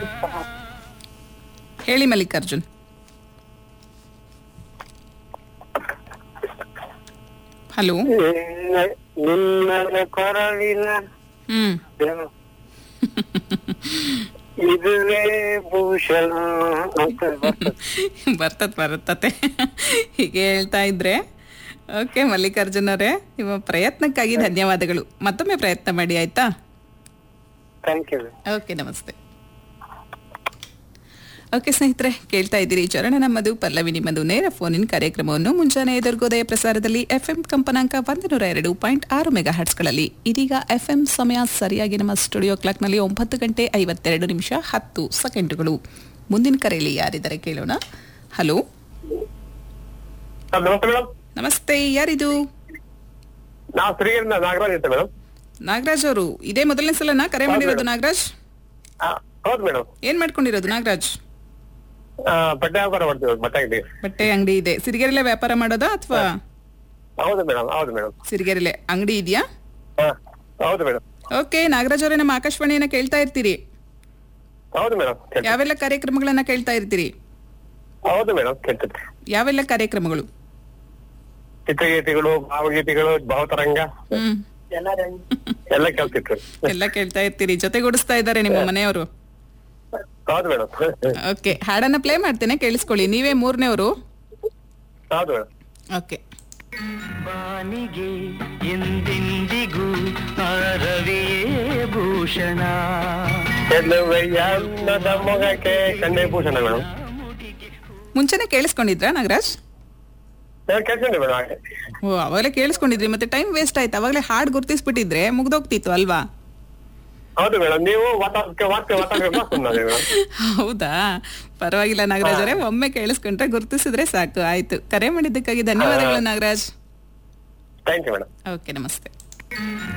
ಹೇಳಿ ಮಲ್ಲಿಕಾರ್ಜುನ್ ಹಲೋ ನಿನ್ನ ನಿನ್ನ ಕೊರಳಿನ ಹ್ಮ್ ಇದುವೇ ಭೂಷಣ ಅಂತ ಬರ್ತದೆ. ಬರ್ತತ್ ಬರುತ್ತತೆ ಹೀಗೆ ಹೇಳ್ತಾ ಇದ್ರೆ ಓಕೆ ಮಲ್ಲಿಕಾರ್ಜುನ್ ಅವರೇ ನಿಮ್ಮ ಪ್ರಯತ್ನಕ್ಕಾಗಿ ಧನ್ಯವಾದಗಳು ಮತ್ತೊಮ್ಮೆ ಪ್ರಯತ್ನ ಮಾಡಿ ಆಯ್ತಾ ಥ್ಯಾಂಕ್ ಯು ಓಕೆ ನಮಸ್ತೆ ಓಕೆ ಸ್ನೇಹಿತರೆ ಕೇಳ್ತಾ ಇದ್ದೀರಿ ಚರಣ ನಮ್ಮದು ಪಲ್ಲವಿ ನಿಮ್ಮದು ನೇರ ಫೋನಿನ್ ಕಾರ್ಯಕ್ರಮವನ್ನು ಮುಂಜಾನೆ ಎದುರ್ಗೋದಯ ಪ್ರಸಾರದಲ್ಲಿ ಎಫ್ಎಂ ಕಂಪನಾಂಕ ಒಂದು ನೂರ ಎರಡು ಪಾಯಿಂಟ್ ಆರು ಮೆಗಾ ಹರ್ಟ್ಸ್ಗಳಲ್ಲಿ ಇದೀಗ ಎಫ್ಎಂ ಸಮಯ ಸರಿಯಾಗಿ ನಮ್ಮ ಸ್ಟುಡಿಯೋ ಕ್ಲಾಕ್ನಲ್ಲಿ ಒಂಬತ್ತು ಗಂಟೆ ಐವತ್ತೆರಡು ನಿಮಿಷ ಹತ್ತು ಸೆಕೆಂಡುಗಳು ಮುಂದಿನ ಕರೆಯಲ್ಲಿ ಯಾರಿದ್ದಾರೆ ಕೇಳೋಣ ಹಲೋ ಸರ್ ನಮಸ್ತೆ ಮೇಡಮ್ ನಮಸ್ತೆ ಯಾರಿದು ನಾವು ಶ್ರೀಗಿರಿಂದ ನಾಗರಾಜ್ ಅಂತ ಮೇಡಮ್ ನಾಗರಾಜ್ ಅವರು ಇದೇ ಮೊದಲನೇ ಸಲನಾ ಕರೆ ಮಾಡಿರೋದು ನಾಗರಾಜ್ ಹೌದು ಮೇಡಮ್ ಏನ್ ಮಾಡ್ಕೊಂಡಿರೋದು ನಾಗರಾಜ್ ಬಟ್ಟೆ ವ್ಯಾಪಾರ ಮಾಡ್ತೀವಿ ಬಟ್ಟೆ ಅಂಗಡಿ ಬಟ್ಟೆ ಅಂಗಡಿ ಇದೆ ಸಿರಿಗೆರೆಲೆ ವ್ಯಾಪಾರ ಮಾಡೋದಾ ಅಥವಾ ಹೌದು ಮೇಡಮ್ ಹೌದು ಮೇಡಮ್ ಸಿರಿಗೆರೆಲೆ ಅಂಗಡಿ ಇದೆಯಾ ಹೌದು ಮೇಡಮ್ ಓಕೆ ನಾಗರಾಜ್ ಅವರೇ ನಮ್ಮ ಆಕಾಶವಾಣಿಯನ್ನ ಕೇಳ್ತಾ ಇರ್ತೀರಿ ಹೌದು ಮೇಡಮ್ ಯಾವೆಲ್ಲ ಕಾರ್ಯಕ್ರಮಗಳನ್ನ ಕೇಳ್ತಾ ಇರ್ತೀರಿ ಹೌದು ಮೇಡಮ್ ಕೇಳ್ತದೆ ಯಾವೆಲ್ಲ ಕಾರ್ಯಕ್ರಮಗಳು ಚಿತ್ರಗೀತೆಗಳು ಭಾವಗೀತೆಗಳು ಭಾವತರಂಗ ಹ್ಮ್ ಎಲ್ಲ ಕೇಳ್ತಿತ್ತು ಎಲ್ಲ ಕೇಳ್ತಾ ಇರ್ತೀರಿ ಜೊತೆಗೂಡಿಸ್ತಾ ಇದ್ದಾರೆ ನಿಮ್ಮ ಮನೆಯವರು ಹೌದು ಮೇಡಮ್ ಓಕೆ ಹಾಡನ್ನ ಪ್ಲೇ ಮಾಡ್ತೇನೆ ಕೇಳಿಸ್ಕೊಳ್ಳಿ ನೀವೇ ಮೂರನೇವರು ಹೌದು ಮೇಡಮ್ ಓಕೆ ಬಾನಿಗೆ ಎಂದೆಂದಿಗೂ ಅರವಿಯೇ ಭೂಷಣ ಅನ್ನದ ಮೊಗಕ್ಕೆ ಕಣ್ಣೆ ಭೂಷಣ ಮೇಡಮ್ ಮುಂಚೆನೆ ಕೇಳಿಸ್ಕೊಂಡಿದ್ರಾ ನಾಗರಾಜ್ ಕೇಳ್ಕೊಂಡೆ ಮೇಡಮ್ ಹಾಗೆ ಓ ಅವಾಗಲೇ ಕೇಳಿಸ್ಕೊಂಡಿದ್ರಿ ಮತ್ತೆ ಟೈಮ್ ವೇಸ್ಟ್ ಆಯ್ತು ಅವಾಗಲೇ ಹಾಡ್ ಗುರ್ತಿಸ್ಬಿಟ್ಟಿದ್ರೆ ಮುಗ್ದೋಗ್ತಿತ್ತು ಅಲ್ವಾ ಹೌದು ಮೇಡಮ್ ನೀವು ಮಾತಾಡಕ್ಕೆ ಮಾತೇ ಮಾತಾಡ್ಬೇಕು ಸುಮ್ಮನೆ ಮೇಡಮ್ ಹೌದಾ ಪರವಾಗಿಲ್ಲ ನಾಗರಾಜ್ ಅವರೇ ಒಮ್ಮೆ ಕೇಳಿಸ್ಕೊಂಡ್ರೆ ಗುರ್ತಿಸಿದ್ರೆ ಸಾಕು ಆಯ್ತು ಕರೆ ಮಾಡಿದ್ದಕ್ಕಾಗಿ ಧನ್ಯವಾದಗಳು Nagaraj thank you madam okay ನಮಸ್ತೆ